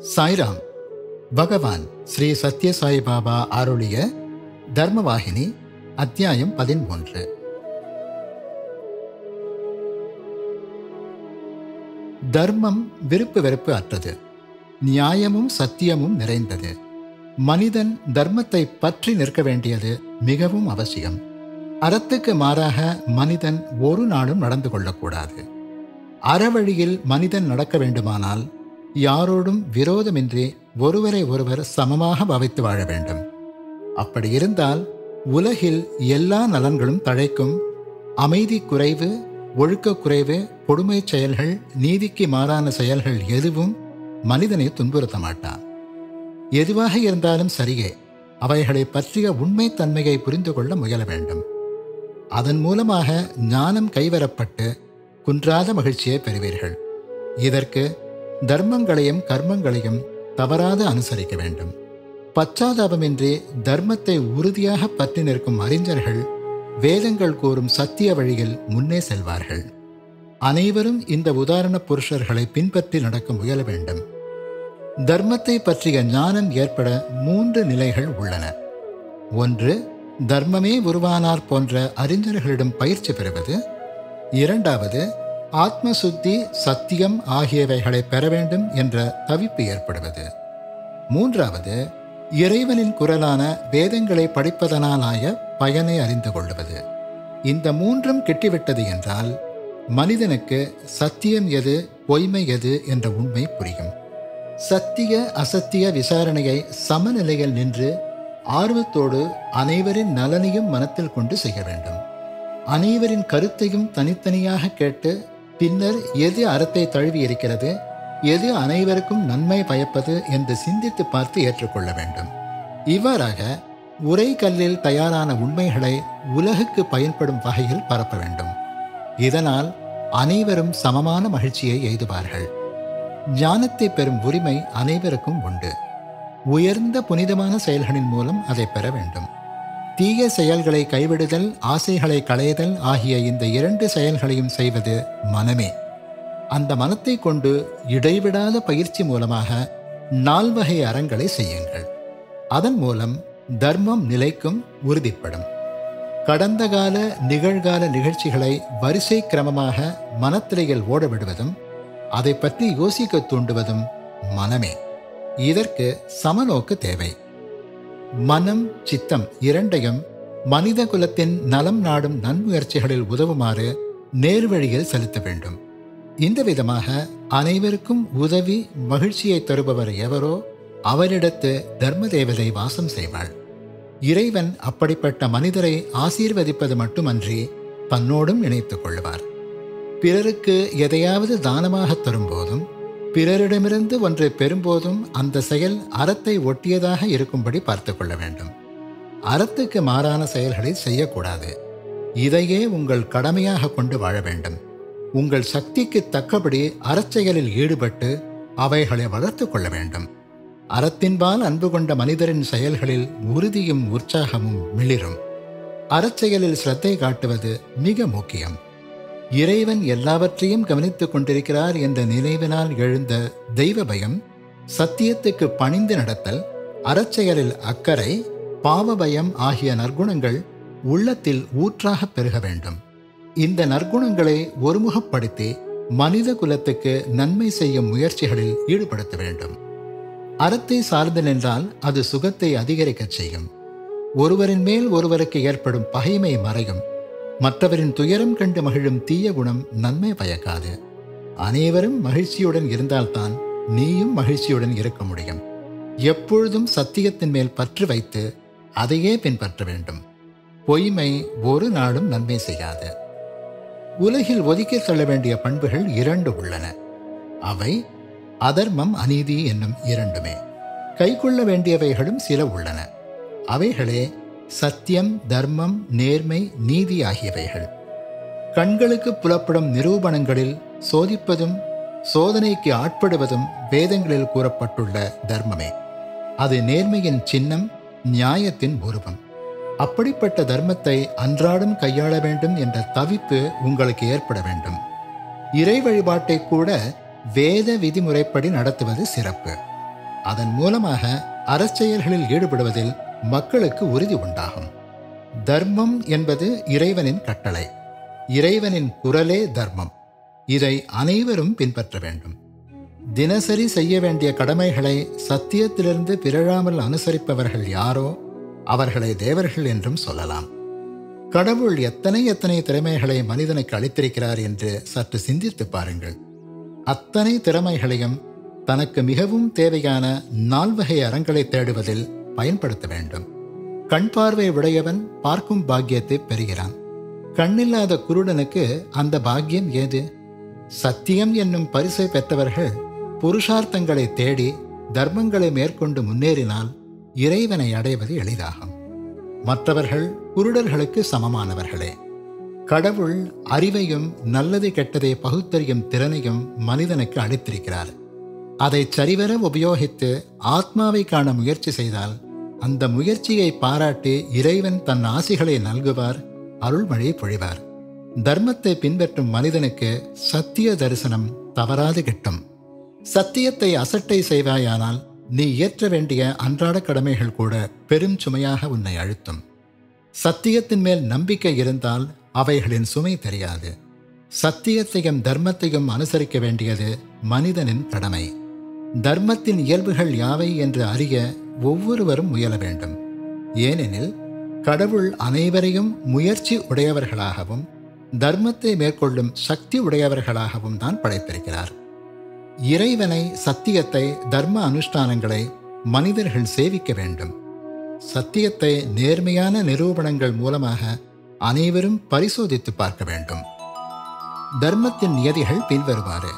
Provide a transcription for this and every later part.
சாய்ராம் பகவான் ஸ்ரீ சத்ய சாய்பாபா அருளிய தர்மவாகினி அத்தியாயம் பதிமூன்று தர்மம் விருப்பு வெறுப்பு அற்றது நியாயமும் சத்தியமும் நிறைந்தது மனிதன் தர்மத்தை பற்றி நிற்க வேண்டியது மிகவும் அவசியம் அறத்துக்கு மாறாக மனிதன் ஒரு நாளும் நடந்து கொள்ளக்கூடாது அறவழியில் மனிதன் நடக்க வேண்டுமானால் யாரோடும் விரோதமின்றி ஒருவரை ஒருவர் சமமாக பாவித்து வாழ வேண்டும் அப்படி இருந்தால் உலகில் எல்லா நலன்களும் தழைக்கும் அமைதி குறைவு ஒழுக்க குறைவு கொடுமை செயல்கள் நீதிக்கு மாறான செயல்கள் எதுவும் மனிதனை துன்புறுத்த மாட்டான் எதுவாக இருந்தாலும் சரியே அவைகளை பற்றிய உண்மைத்தன்மையை புரிந்து கொள்ள முயல வேண்டும் அதன் மூலமாக ஞானம் கைவரப்பட்டு குன்றாத மகிழ்ச்சியை பெறுவீர்கள் இதற்கு தர்மங்களையும் கர்மங்களையும் தவறாது அனுசரிக்க வேண்டும் பச்சாதாபமின்றி தர்மத்தை உறுதியாக பற்றி நிற்கும் அறிஞர்கள் வேதங்கள் கூறும் சத்திய வழியில் முன்னே செல்வார்கள் அனைவரும் இந்த உதாரண புருஷர்களை பின்பற்றி நடக்க முயல வேண்டும் தர்மத்தை பற்றிய ஞானம் ஏற்பட மூன்று நிலைகள் உள்ளன ஒன்று தர்மமே உருவானார் போன்ற அறிஞர்களிடம் பயிற்சி பெறுவது இரண்டாவது ஆத்ம சுத்தி சத்தியம் ஆகியவைகளை பெற வேண்டும் என்ற தவிப்பு ஏற்படுவது மூன்றாவது இறைவனின் குரலான வேதங்களை படிப்பதனாலாய பயனை அறிந்து கொள்வது இந்த மூன்றும் கிட்டிவிட்டது என்றால் மனிதனுக்கு சத்தியம் எது பொய்மை எது என்ற உண்மை புரியும் சத்திய அசத்திய விசாரணையை சமநிலையில் நின்று ஆர்வத்தோடு அனைவரின் நலனையும் மனத்தில் கொண்டு செய்ய வேண்டும் அனைவரின் கருத்தையும் தனித்தனியாக கேட்டு பின்னர் எது அறத்தை தழுவி இருக்கிறது எது அனைவருக்கும் நன்மை பயப்பது என்று சிந்தித்து பார்த்து ஏற்றுக்கொள்ள வேண்டும் இவ்வாறாக உரை கல்லில் தயாரான உண்மைகளை உலகுக்கு பயன்படும் வகையில் பரப்ப வேண்டும் இதனால் அனைவரும் சமமான மகிழ்ச்சியை எய்துவார்கள் ஞானத்தை பெறும் உரிமை அனைவருக்கும் உண்டு உயர்ந்த புனிதமான செயல்களின் மூலம் அதை பெற வேண்டும் தீய செயல்களை கைவிடுதல் ஆசைகளை களைதல் ஆகிய இந்த இரண்டு செயல்களையும் செய்வது மனமே அந்த மனத்தை கொண்டு இடைவிடாத பயிற்சி மூலமாக நால்வகை அறங்களை செய்யுங்கள் அதன் மூலம் தர்மம் நிலைக்கும் உறுதிப்படும் கடந்த கால நிகழ்கால நிகழ்ச்சிகளை வரிசை கிரமமாக மனத்திரையில் ஓடவிடுவதும் அதை பற்றி யோசிக்க தூண்டுவதும் மனமே இதற்கு சமநோக்கு தேவை மனம் சித்தம் இரண்டையும் மனித குலத்தின் நலம் நாடும் நன்முயற்சிகளில் உதவுமாறு நேர்வழியில் செலுத்த வேண்டும் இந்த விதமாக அனைவருக்கும் உதவி மகிழ்ச்சியை தருபவர் எவரோ அவரிடத்து தர்ம தேவதை வாசம் செய்வாள் இறைவன் அப்படிப்பட்ட மனிதரை ஆசீர்வதிப்பது மட்டுமன்றி தன்னோடும் இணைத்துக் கொள்வார் பிறருக்கு எதையாவது தானமாக தரும்போதும் பிறரிடமிருந்து ஒன்றை பெறும்போதும் அந்த செயல் அறத்தை ஒட்டியதாக இருக்கும்படி பார்த்து கொள்ள வேண்டும் அறத்துக்கு மாறான செயல்களை செய்யக்கூடாது இதையே உங்கள் கடமையாக கொண்டு வாழ வேண்டும் உங்கள் சக்திக்கு தக்கபடி அறச்செயலில் ஈடுபட்டு அவைகளை வளர்த்து கொள்ள வேண்டும் அறத்தின்பால் அன்பு கொண்ட மனிதரின் செயல்களில் உறுதியும் உற்சாகமும் மிளிரும் அறச்செயலில் சிரத்தை காட்டுவது மிக முக்கியம் இறைவன் எல்லாவற்றையும் கவனித்துக் கொண்டிருக்கிறார் என்ற நினைவினால் எழுந்த தெய்வ பயம் சத்தியத்துக்கு பணிந்து நடத்தல் அறச்செயலில் அக்கறை பாவ பயம் ஆகிய நற்குணங்கள் உள்ளத்தில் ஊற்றாக பெருக வேண்டும் இந்த நற்குணங்களை ஒருமுகப்படுத்தி மனித குலத்துக்கு நன்மை செய்யும் முயற்சிகளில் ஈடுபடுத்த வேண்டும் அறத்தை சார்ந்து நின்றால் அது சுகத்தை அதிகரிக்கச் செய்யும் ஒருவரின் மேல் ஒருவருக்கு ஏற்படும் பகைமை மறையும் மற்றவரின் துயரம் கண்டு மகிழும் தீய குணம் நன்மை பயக்காது அனைவரும் மகிழ்ச்சியுடன் இருந்தால்தான் நீயும் மகிழ்ச்சியுடன் இருக்க முடியும் எப்பொழுதும் சத்தியத்தின் மேல் பற்று வைத்து அதையே பின்பற்ற வேண்டும் பொய்மை ஒரு நாளும் நன்மை செய்யாது உலகில் ஒதுக்கி தள்ள வேண்டிய பண்புகள் இரண்டு உள்ளன அவை அதர்மம் அநீதி என்னும் இரண்டுமே கைக்கொள்ள வேண்டியவைகளும் சில உள்ளன அவைகளே சத்தியம் தர்மம் நேர்மை நீதி ஆகியவைகள் கண்களுக்கு புலப்படும் நிரூபணங்களில் சோதிப்பதும் சோதனைக்கு ஆட்படுவதும் வேதங்களில் கூறப்பட்டுள்ள தர்மமே அது நேர்மையின் சின்னம் நியாயத்தின் உருவம் அப்படிப்பட்ட தர்மத்தை அன்றாடம் கையாள வேண்டும் என்ற தவிப்பு உங்களுக்கு ஏற்பட வேண்டும் இறை வழிபாட்டை கூட வேத விதிமுறைப்படி நடத்துவது சிறப்பு அதன் மூலமாக அரசியல்களில் ஈடுபடுவதில் மக்களுக்கு உறுதி உண்டாகும் தர்மம் என்பது இறைவனின் கட்டளை இறைவனின் குரலே தர்மம் இதை அனைவரும் பின்பற்ற வேண்டும் தினசரி செய்ய வேண்டிய கடமைகளை சத்தியத்திலிருந்து பிறழாமல் அனுசரிப்பவர்கள் யாரோ அவர்களை தேவர்கள் என்றும் சொல்லலாம் கடவுள் எத்தனை எத்தனை திறமைகளை மனிதனுக்கு அளித்திருக்கிறார் என்று சற்று சிந்தித்து பாருங்கள் அத்தனை திறமைகளையும் தனக்கு மிகவும் தேவையான நால்வகை அறங்களை தேடுவதில் பயன்படுத்த வேண்டும் கண் பார்வை உடையவன் பார்க்கும் பாக்கியத்தை பெறுகிறான் கண்ணில்லாத குருடனுக்கு அந்த பாக்கியம் ஏது சத்தியம் என்னும் பரிசை பெற்றவர்கள் புருஷார்த்தங்களை தேடி தர்மங்களை மேற்கொண்டு முன்னேறினால் இறைவனை அடைவது எளிதாகும் மற்றவர்கள் குருடர்களுக்கு சமமானவர்களே கடவுள் அறிவையும் நல்லது கெட்டதை பகுத்தறியும் திறனையும் மனிதனுக்கு அளித்திருக்கிறார் அதை சரிவர உபயோகித்து ஆத்மாவை காண முயற்சி செய்தால் அந்த முயற்சியை பாராட்டி இறைவன் தன் ஆசிகளை நல்குவார் அருள்மழை பொழிவார் தர்மத்தை பின்பற்றும் மனிதனுக்கு சத்திய தரிசனம் தவறாது கிட்டும் சத்தியத்தை அசட்டை செய்வாயானால் நீ இயற்ற வேண்டிய அன்றாட கடமைகள் கூட பெரும் சுமையாக உன்னை அழுத்தும் சத்தியத்தின் மேல் நம்பிக்கை இருந்தால் அவைகளின் சுமை தெரியாது சத்தியத்தையும் தர்மத்தையும் அனுசரிக்க வேண்டியது மனிதனின் கடமை தர்மத்தின் இயல்புகள் யாவை என்று அறிய ஒவ்வொருவரும் முயல வேண்டும் ஏனெனில் கடவுள் அனைவரையும் முயற்சி உடையவர்களாகவும் தர்மத்தை மேற்கொள்ளும் சக்தி உடையவர்களாகவும் தான் படைத்திருக்கிறார் இறைவனை சத்தியத்தை தர்ம அனுஷ்டானங்களை மனிதர்கள் சேவிக்க வேண்டும் சத்தியத்தை நேர்மையான நிரூபணங்கள் மூலமாக அனைவரும் பரிசோதித்து பார்க்க வேண்டும் தர்மத்தின் நியதிகள் பின்வருமாறு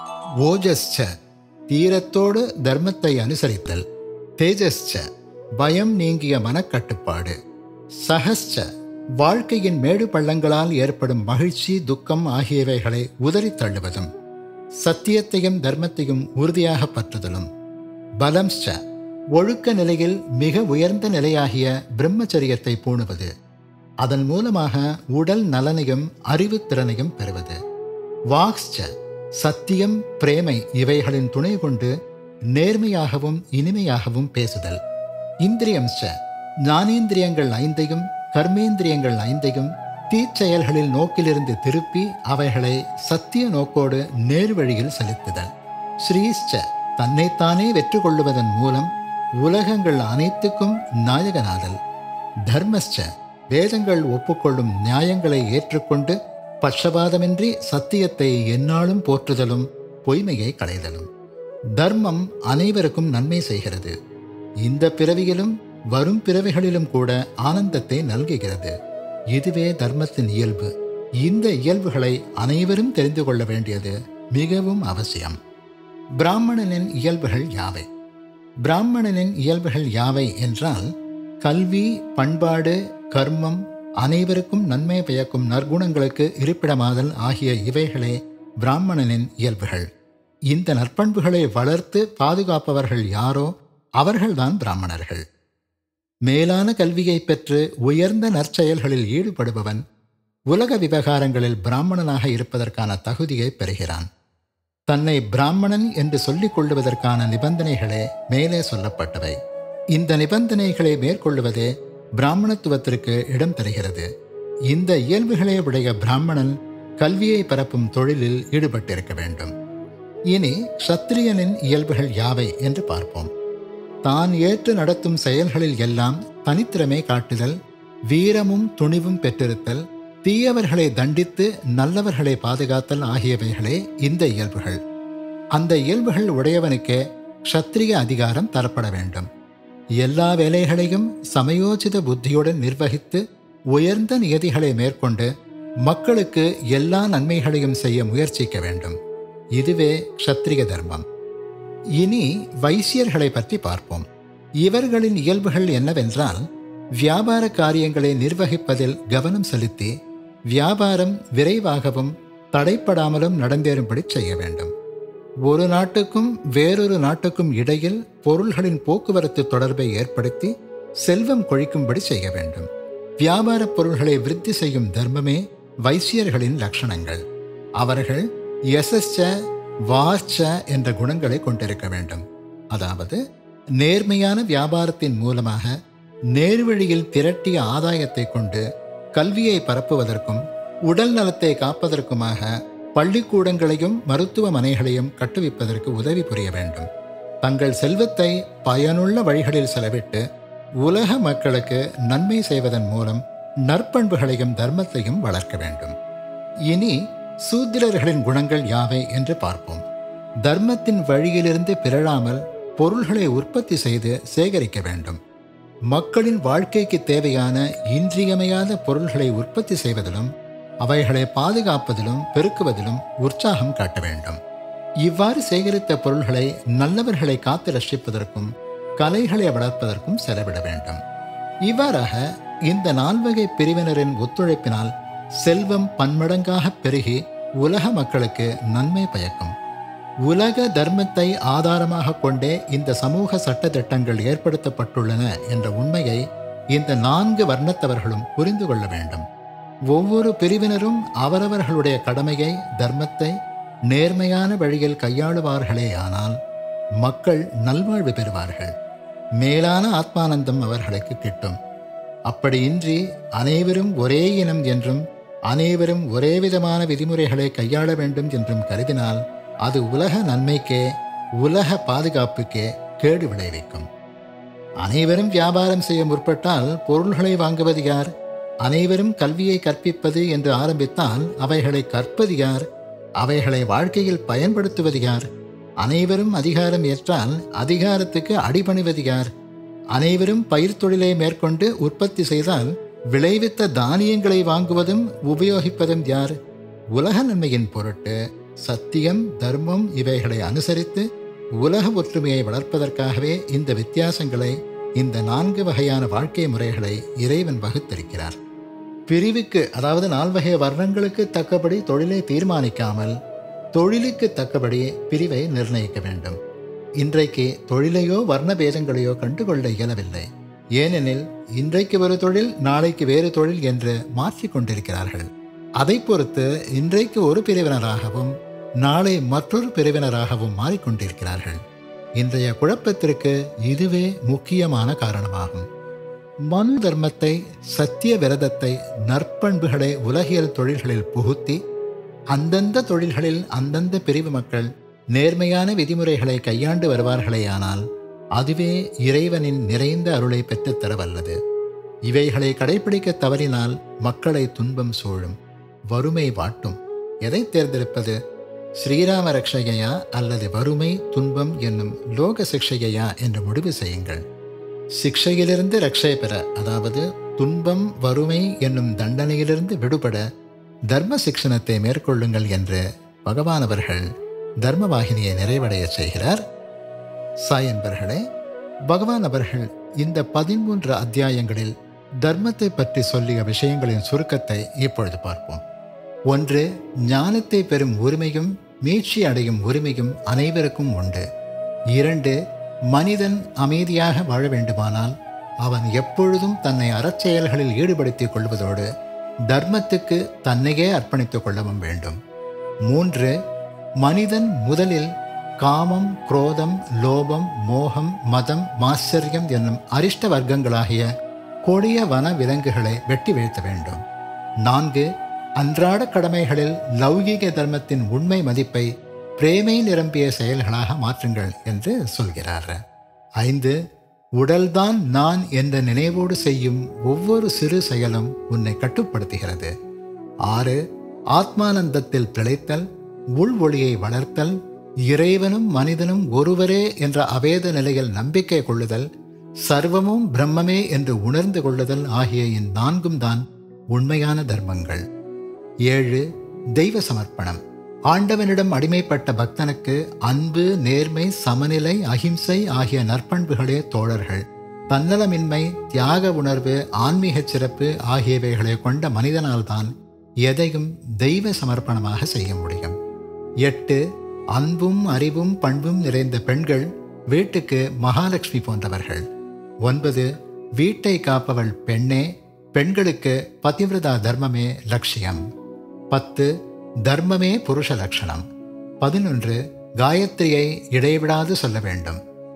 ஓஜஸ்ச தீரத்தோடு தர்மத்தை அனுசரித்தல் தேஜஸ்ச பயம் நீங்கிய மனக்கட்டுப்பாடு சஹஸ்ச வாழ்க்கையின் மேடு பள்ளங்களால் ஏற்படும் மகிழ்ச்சி துக்கம் ஆகியவைகளை உதறித் தள்ளுவதும் சத்தியத்தையும் தர்மத்தையும் உறுதியாக பற்றுதலும் பலம்ஸ்ச ஒழுக்க நிலையில் மிக உயர்ந்த நிலையாகிய பிரம்மச்சரியத்தை பூணுவது அதன் மூலமாக உடல் நலனையும் அறிவுத்திறனையும் பெறுவது வாக்ஸ்ச சத்தியம் பிரேமை இவைகளின் துணை கொண்டு நேர்மையாகவும் இனிமையாகவும் பேசுதல் இந்திரியம்ச ஞானேந்திரியங்கள் ஐந்தையும் கர்மேந்திரியங்கள் ஐந்தையும் தீச்செயல்களில் நோக்கிலிருந்து திருப்பி அவைகளை சத்திய நோக்கோடு நேர்வழியில் செலுத்துதல் ஸ்ரீஸ்ச தன்னைத்தானே வெற்றி கொள்ளுவதன் மூலம் உலகங்கள் அனைத்துக்கும் நாயகனாதல் தர்மஸ்ச வேதங்கள் ஒப்புக்கொள்ளும் நியாயங்களை ஏற்றுக்கொண்டு பட்சபாதமின்றி சத்தியத்தை எந்நாளும் போற்றுதலும் பொய்மையை களைதலும் தர்மம் அனைவருக்கும் நன்மை செய்கிறது இந்த பிறவியிலும் வரும் பிறவிகளிலும் கூட ஆனந்தத்தை நல்குகிறது இதுவே தர்மத்தின் இயல்பு இந்த இயல்புகளை அனைவரும் தெரிந்து கொள்ள வேண்டியது மிகவும் அவசியம் பிராமணனின் இயல்புகள் யாவை பிராமணனின் இயல்புகள் யாவை என்றால் கல்வி பண்பாடு கர்மம் அனைவருக்கும் நன்மை பயக்கும் நற்குணங்களுக்கு இருப்பிடமாதல் ஆகிய இவைகளே பிராமணனின் இயல்புகள் இந்த நற்பண்புகளை வளர்த்து பாதுகாப்பவர்கள் யாரோ அவர்கள்தான் பிராமணர்கள் மேலான கல்வியை பெற்று உயர்ந்த நற்செயல்களில் ஈடுபடுபவன் உலக விவகாரங்களில் பிராமணனாக இருப்பதற்கான தகுதியை பெறுகிறான் தன்னை பிராமணன் என்று சொல்லிக் கொள்ளுவதற்கான நிபந்தனைகளே மேலே சொல்லப்பட்டவை இந்த நிபந்தனைகளை மேற்கொள்ளுவதே பிராமணத்துவத்திற்கு இடம் தருகிறது இந்த இயல்புகளை உடைய பிராமணன் கல்வியை பரப்பும் தொழிலில் ஈடுபட்டிருக்க வேண்டும் இனி சத்திரியனின் இயல்புகள் யாவை என்று பார்ப்போம் தான் ஏற்று நடத்தும் செயல்களில் எல்லாம் தனித்திறமை காட்டுதல் வீரமும் துணிவும் பெற்றிருத்தல் தீயவர்களை தண்டித்து நல்லவர்களை பாதுகாத்தல் ஆகியவைகளே இந்த இயல்புகள் அந்த இயல்புகள் உடையவனுக்கே க்ஷத்திரிய அதிகாரம் தரப்பட வேண்டும் எல்லா வேலைகளையும் சமயோசித புத்தியுடன் நிர்வகித்து உயர்ந்த நியதிகளை மேற்கொண்டு மக்களுக்கு எல்லா நன்மைகளையும் செய்ய முயற்சிக்க வேண்டும் இதுவே க்ஷத்திரிய தர்மம் இனி வைசியர்களை பற்றி பார்ப்போம் இவர்களின் இயல்புகள் என்னவென்றால் வியாபார காரியங்களை நிர்வகிப்பதில் கவனம் செலுத்தி வியாபாரம் விரைவாகவும் தடைப்படாமலும் நடந்தேறும்படி செய்ய வேண்டும் ஒரு நாட்டுக்கும் வேறொரு நாட்டுக்கும் இடையில் பொருள்களின் போக்குவரத்து தொடர்பை ஏற்படுத்தி செல்வம் கொழிக்கும்படி செய்ய வேண்டும் வியாபார பொருள்களை விருத்தி செய்யும் தர்மமே வைசியர்களின் லட்சணங்கள் அவர்கள் யசஸ்ச வார்ச்ச என்ற குணங்களை கொண்டிருக்க வேண்டும் அதாவது நேர்மையான வியாபாரத்தின் மூலமாக நேர்வழியில் திரட்டிய ஆதாயத்தை கொண்டு கல்வியை பரப்புவதற்கும் உடல் நலத்தை காப்பதற்குமாக பள்ளிக்கூடங்களையும் மருத்துவமனைகளையும் கட்டுவிப்பதற்கு உதவி புரிய வேண்டும் தங்கள் செல்வத்தை பயனுள்ள வழிகளில் செலவிட்டு உலக மக்களுக்கு நன்மை செய்வதன் மூலம் நற்பண்புகளையும் தர்மத்தையும் வளர்க்க வேண்டும் இனி சூத்திரர்களின் குணங்கள் யாவை என்று பார்ப்போம் தர்மத்தின் வழியிலிருந்து பிறழாமல் பொருள்களை உற்பத்தி செய்து சேகரிக்க வேண்டும் மக்களின் வாழ்க்கைக்கு தேவையான இன்றியமையாத பொருள்களை உற்பத்தி செய்வதிலும் அவைகளை பாதுகாப்பதிலும் பெருக்குவதிலும் உற்சாகம் காட்ட வேண்டும் இவ்வாறு சேகரித்த பொருள்களை நல்லவர்களை காத்து ரட்சிப்பதற்கும் கலைகளை வளர்ப்பதற்கும் செலவிட வேண்டும் இவ்வாறாக இந்த நால்வகை பிரிவினரின் ஒத்துழைப்பினால் செல்வம் பன்மடங்காக பெருகி உலக மக்களுக்கு நன்மை பயக்கும் உலக தர்மத்தை ஆதாரமாக கொண்டே இந்த சமூக சட்டத்திட்டங்கள் ஏற்படுத்தப்பட்டுள்ளன என்ற உண்மையை இந்த நான்கு வர்ணத்தவர்களும் புரிந்து கொள்ள வேண்டும் ஒவ்வொரு பிரிவினரும் அவரவர்களுடைய கடமையை தர்மத்தை நேர்மையான வழியில் கையாளுவார்களே ஆனால் மக்கள் நல்வாழ்வு பெறுவார்கள் மேலான ஆத்மானந்தம் அவர்களுக்கு கிட்டும் அப்படியின்றி அனைவரும் ஒரே இனம் என்றும் அனைவரும் ஒரே விதமான விதிமுறைகளை கையாள வேண்டும் என்றும் கருதினால் அது உலக நன்மைக்கே உலக பாதுகாப்புக்கே கேடு விளைவிக்கும் அனைவரும் வியாபாரம் செய்ய முற்பட்டால் பொருள்களை வாங்குவது யார் அனைவரும் கல்வியை கற்பிப்பது என்று ஆரம்பித்தால் அவைகளை கற்பது யார் அவைகளை வாழ்க்கையில் பயன்படுத்துவது யார் அனைவரும் அதிகாரம் ஏற்றால் அதிகாரத்துக்கு அடிபணிவது யார் அனைவரும் பயிர் தொழிலை மேற்கொண்டு உற்பத்தி செய்தால் விளைவித்த தானியங்களை வாங்குவதும் உபயோகிப்பதும் யார் உலக நன்மையின் பொருட்டு சத்தியம் தர்மம் இவைகளை அனுசரித்து உலக ஒற்றுமையை வளர்ப்பதற்காகவே இந்த வித்தியாசங்களை இந்த நான்கு வகையான வாழ்க்கை முறைகளை இறைவன் வகுத்திருக்கிறார் பிரிவுக்கு அதாவது நால்வகை வர்ணங்களுக்கு தக்கபடி தொழிலை தீர்மானிக்காமல் தொழிலுக்கு தக்கபடி பிரிவை நிர்ணயிக்க வேண்டும் இன்றைக்கு தொழிலையோ வர்ண பேதங்களையோ கண்டுகொள்ள இயலவில்லை ஏனெனில் இன்றைக்கு ஒரு தொழில் நாளைக்கு வேறு தொழில் என்று மாற்றிக் கொண்டிருக்கிறார்கள் அதை பொறுத்து இன்றைக்கு ஒரு பிரிவினராகவும் நாளை மற்றொரு பிரிவினராகவும் மாறிக்கொண்டிருக்கிறார்கள் இன்றைய குழப்பத்திற்கு இதுவே முக்கியமான காரணமாகும் மனு தர்மத்தை சத்திய விரதத்தை நற்பண்புகளை உலகியல் தொழில்களில் புகுத்தி அந்தந்த தொழில்களில் அந்தந்த பிரிவு மக்கள் நேர்மையான விதிமுறைகளை கையாண்டு வருவார்களேயானால் அதுவே இறைவனின் நிறைந்த அருளை பெற்றுத்தர வல்லது இவைகளை கடைபிடிக்க தவறினால் மக்களை துன்பம் சூழும் வறுமை வாட்டும் எதை தேர்ந்தெடுப்பது ஸ்ரீராம ரக்ஷையா அல்லது வறுமை துன்பம் என்னும் லோக சிக்ஷையா என்று முடிவு செய்யுங்கள் சிக்ஷையிலிருந்து ரக்ஷை பெற அதாவது துன்பம் வறுமை என்னும் தண்டனையிலிருந்து விடுபட தர்ம சிக்ஷணத்தை மேற்கொள்ளுங்கள் என்று பகவான் அவர்கள் தர்மவாகினியை நிறைவடைய செய்கிறார் சாயன்பர்களே பகவான் அவர்கள் இந்த பதிமூன்று அத்தியாயங்களில் தர்மத்தை பற்றி சொல்லிய விஷயங்களின் சுருக்கத்தை இப்பொழுது பார்ப்போம் ஒன்று ஞானத்தை பெறும் உரிமையும் மீட்சி அடையும் உரிமையும் அனைவருக்கும் உண்டு இரண்டு மனிதன் அமைதியாக வாழ வேண்டுமானால் அவன் எப்பொழுதும் தன்னை அறச்செயல்களில் ஈடுபடுத்திக் கொள்வதோடு தர்மத்துக்கு தன்னையே அர்ப்பணித்துக் கொள்ளவும் வேண்டும் மூன்று மனிதன் முதலில் காமம் குரோதம் லோபம் மோகம் மதம் மாச்சரியம் என்னும் அரிஷ்ட வர்க்கங்களாகிய கொடிய வன விலங்குகளை வெட்டி வீழ்த்த வேண்டும் நான்கு அன்றாட கடமைகளில் லௌகீக தர்மத்தின் உண்மை மதிப்பை பிரேமை நிரம்பிய செயல்களாக மாற்றுங்கள் என்று சொல்கிறார் ஐந்து உடல்தான் நான் என்ற நினைவோடு செய்யும் ஒவ்வொரு சிறு செயலும் உன்னை கட்டுப்படுத்துகிறது ஆறு ஆத்மானந்தத்தில் பிழைத்தல் உள் ஒளியை வளர்த்தல் இறைவனும் மனிதனும் ஒருவரே என்ற அவேத நிலையில் நம்பிக்கை கொள்ளுதல் சர்வமும் பிரம்மமே என்று உணர்ந்து கொள்ளுதல் ஆகிய இந்நான்கும் தான் உண்மையான தர்மங்கள் ஏழு தெய்வ சமர்ப்பணம் ஆண்டவனிடம் அடிமைப்பட்ட பக்தனுக்கு அன்பு நேர்மை சமநிலை அகிம்சை ஆகிய நற்பண்புகளே தோழர்கள் தன்னலமின்மை தியாக உணர்வு ஆன்மீக சிறப்பு ஆகியவைகளை கொண்ட மனிதனால்தான் எதையும் தெய்வ சமர்ப்பணமாக செய்ய முடியும் எட்டு அன்பும் அறிவும் பண்பும் நிறைந்த பெண்கள் வீட்டுக்கு மகாலட்சுமி போன்றவர்கள் ஒன்பது வீட்டை காப்பவள் பெண்ணே பெண்களுக்கு பதிவிரதா தர்மமே லட்சியம் பத்து தர்மமே புருஷ லட்சணம் பதினொன்று காயத்ரியை இடைவிடாது சொல்ல வேண்டும்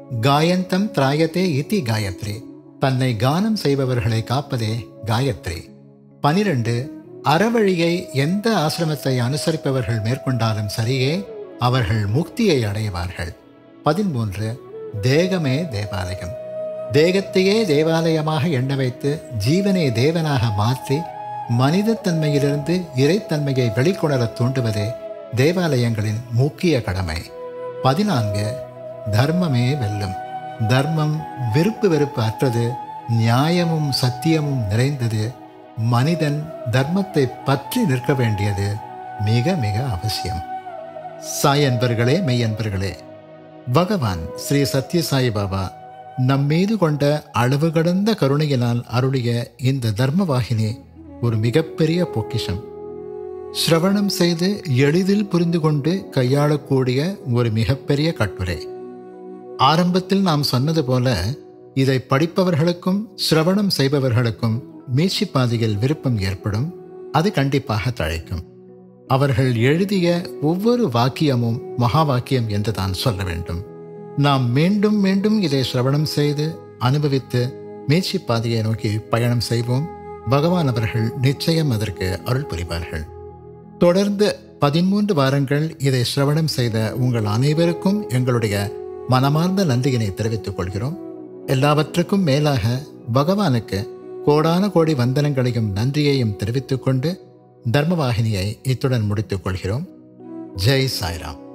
காயந்தம் திராயத்தே இதி காயத்ரி தன்னை கானம் செய்பவர்களை காப்பதே காயத்ரி பனிரெண்டு அறவழியை எந்த ஆசிரமத்தை அனுசரிப்பவர்கள் மேற்கொண்டாலும் சரியே அவர்கள் முக்தியை அடைவார்கள் பதிமூன்று தேகமே தேவாலயம் தேகத்தையே தேவாலயமாக எண்ண வைத்து ஜீவனை தேவனாக மாற்றி மனிதத்தன்மையிலிருந்து இறைத்தன்மையை வெளிக்கொணரத் தூண்டுவதே தேவாலயங்களின் முக்கிய கடமை பதினான்கு தர்மமே வெல்லும் தர்மம் விருப்பு வெறுப்பு அற்றது நியாயமும் சத்தியமும் நிறைந்தது மனிதன் தர்மத்தை பற்றி நிற்க வேண்டியது மிக மிக அவசியம் சாய் அன்பர்களே மெய்யன்பர்களே பகவான் ஸ்ரீ சத்யசாய் பாபா நம்மீது கொண்ட அளவு கடந்த கருணையினால் அருளிய இந்த தர்மவாகினி ஒரு மிகப்பெரிய பொக்கிஷம் சிரவணம் செய்து எளிதில் புரிந்து கொண்டு கையாளக்கூடிய ஒரு மிகப்பெரிய கட்டுரை ஆரம்பத்தில் நாம் சொன்னது போல இதை படிப்பவர்களுக்கும் சிரவணம் செய்பவர்களுக்கும் மீட்சி பாதையில் விருப்பம் ஏற்படும் அது கண்டிப்பாக தழைக்கும் அவர்கள் எழுதிய ஒவ்வொரு வாக்கியமும் மகா வாக்கியம் என்று தான் சொல்ல வேண்டும் நாம் மீண்டும் மீண்டும் இதை சிரவணம் செய்து அனுபவித்து மீட்சி பாதையை நோக்கி பயணம் செய்வோம் பகவான் அவர்கள் நிச்சயம் அதற்கு அருள் புரிவார்கள் தொடர்ந்து பதிமூன்று வாரங்கள் இதை சிரவணம் செய்த உங்கள் அனைவருக்கும் எங்களுடைய மனமார்ந்த நன்றியினை தெரிவித்துக் கொள்கிறோம் எல்லாவற்றுக்கும் மேலாக பகவானுக்கு கோடான கோடி வந்தனங்களையும் நன்றியையும் தெரிவித்துக் கொண்டு தர்மவாகினியை இத்துடன் முடித்துக் கொள்கிறோம் ஜெய் சாய்ராம்